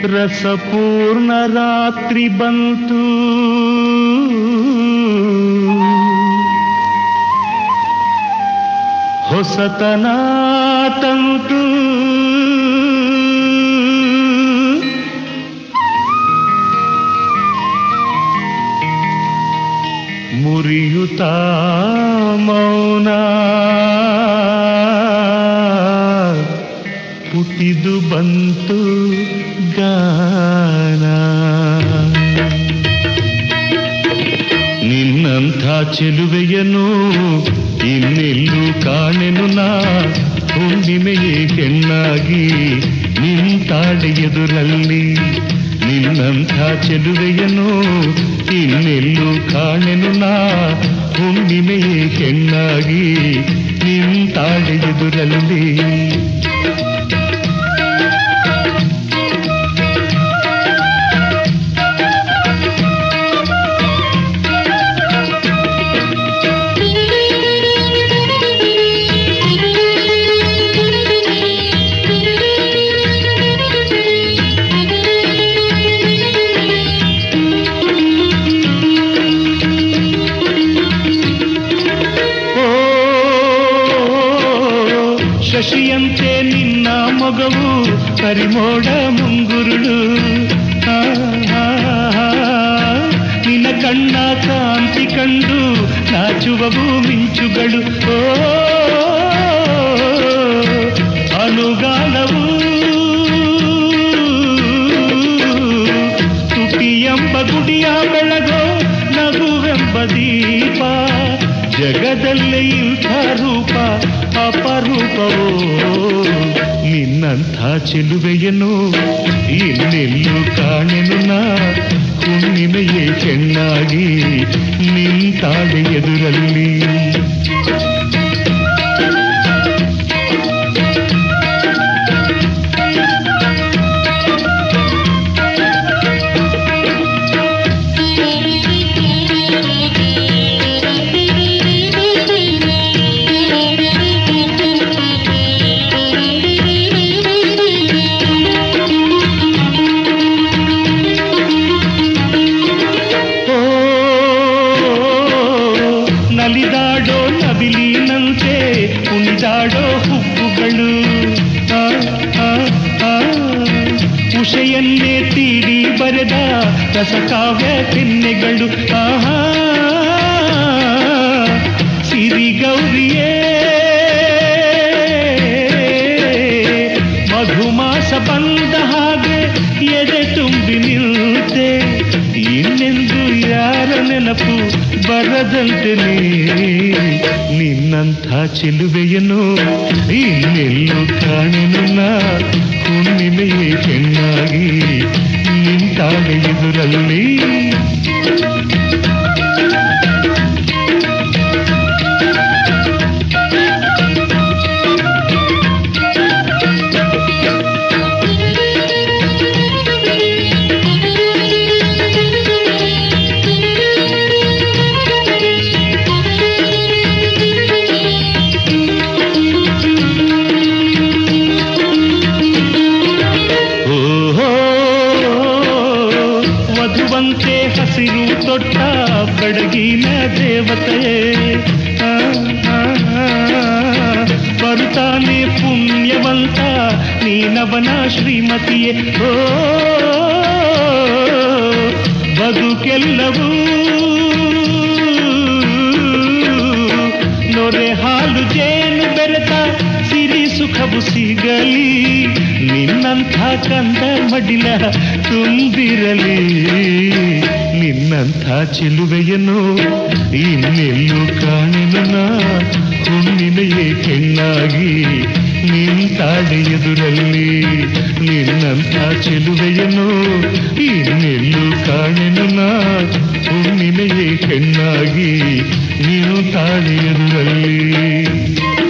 ರಸಪೂರ್ಣ ರಾತ್ರಿ ಬಂತು ಹೊಸತನ ತಂತು ಮುರಿಯುತ್ತ ಮೌನ ಪುಟಿದು ಬಂತು ಗಾನ ನಿನ್ನಂಥ ಚೆಲುವೆಯನು ಇನ್ನೆಲ್ಲೂ ಕಾಣೆನು ನಾ ಹುಣ್ಣಿಮೆಯೇ ಹೆಣ್ಣಾಗಿ ನಿಂತಾಳೆ ಎದುರಲ್ಲಿ ನಿನ್ನಂಥ ಚೆಲುವೆಯನು ಇನ್ನೆಲ್ಲೂ ಕಾಣೆನು ನಾ ಹುಣ್ಣಿಮೆಯೇ ಹೆಣ್ಣಾಗಿ ನಿಂತಾಳೆ ಎದುರಲ್ಲಿ ಓ ಶಶಿಯಂತೆ ನಿನ್ನ ಮಗವು ಕರಿಮೋಡ ಮುಂಗುರುಳು ಆ, ಆ, ಆ, ನಿನ್ನ ಕಣ್ಣ ಕಾಂತಿ ಕಂಡು ನಾಚುವವು ಮಿಂಚುಗಳು ಓ ಅನುಗಾಲವು ತುಟಿಯೆಂಬ ಗುಡಿಯ ಬೆಳಗೋ ನಗುವೆಂಬ ದೀಪ ಜಗದಲ್ಲಿ ಇಂಥ ರೂಪ ಅಪರೂಪವೋ ನಿನ್ನಂಥ ಚೆಲುವೆಯನು ಇನ್ನೆಲ್ಲೂ ಕಾಣೆನು ನಾ ಹುಣ್ಣಿಮೆಯೇ ಚೆನ್ನಾಗಿ ನಿಂತಾಳೆ ಎದುರಲ್ಲಿ ಓ ನಲಿದಾಡೋ ನವಿಲಿನಂತೆ ಕುಣಿದಾಡೋ ಹುಬ್ಬುಗಳು ಆ, ಆ, ಆ. ಉಷೆಯನ್ನೇ ತೀಡಿ ಬರೆದ ರಸಕಾವ್ಯ ಕೆನ್ನೆಗಳು ಆಹಾ ಸಿರಿಗೌರಿಯೇ ಮಧುಮಾಸ ಬಂದ ಹಾಗೆ ಎದೆ ತುಂಬಿ ನಿಲ್ತೆ ಇನ್ನೆಂದು ಯಾರ ನೆನಪು ಬರದಂತೆ ನೀ ನಿನ್ನಂಥ ಚೆಲುವೆಯನು ಇನ್ನೆಲ್ಲೂ ಕಾಣೆನು ನಾ ಹುಣ್ಣಿಮೆಯೇ ಹೆಣ್ಣಾಗಿ ನಿಂತಾಳೆ ಎದುರಲ್ಲಿ ಓಹೋ ವಧುವಂತೆ ಹಸಿರು ತೊಟ್ಟ ಬಡಗಿನ ದೇವತೆ ಆ, ಆ, ಆ, ಬರುತ್ತಾನೆ ಪುಣ್ಯವಂತ ನೀನವನ ಶ್ರೀಮತಿಯೇ ಓ ಬದುಕೆಲ್ಲವೂ ನೊರೆ ಹಾಲು ಜೇನು ಬೆರೆತ ಸಿರಿ ಸುಖವು ಸಿಗಲಿ ನಿನ್ನಂಥ ಕಂದ ಮಡಿಲ ತುಂಬಿರಲಿ ನಿನ್ನಂಥ ಚೆಲುವೆಯನ್ನು ಇನ್ನೆಲ್ಲೂ ಕಾಣೆನು ನಾ ಹುಣ್ಣಿಮೆಯೇ ಹೆಣ್ಣಾಗಿ ನಿಂತಾಳೆ ಎದುರಲ್ಲಿ ನಿನ್ನಂಥ ಚೆಲುವೆಯನ್ನು ಇನ್ನೆಲ್ಲೂ ಕಾಣೆನು ನಾ ಹುಣ್ಣಿಮೆಯೇ ಹೆಣ್ಣಾಗಿ ನೀನು ತಾಳೆ ಎದುರಲ್ಲಿ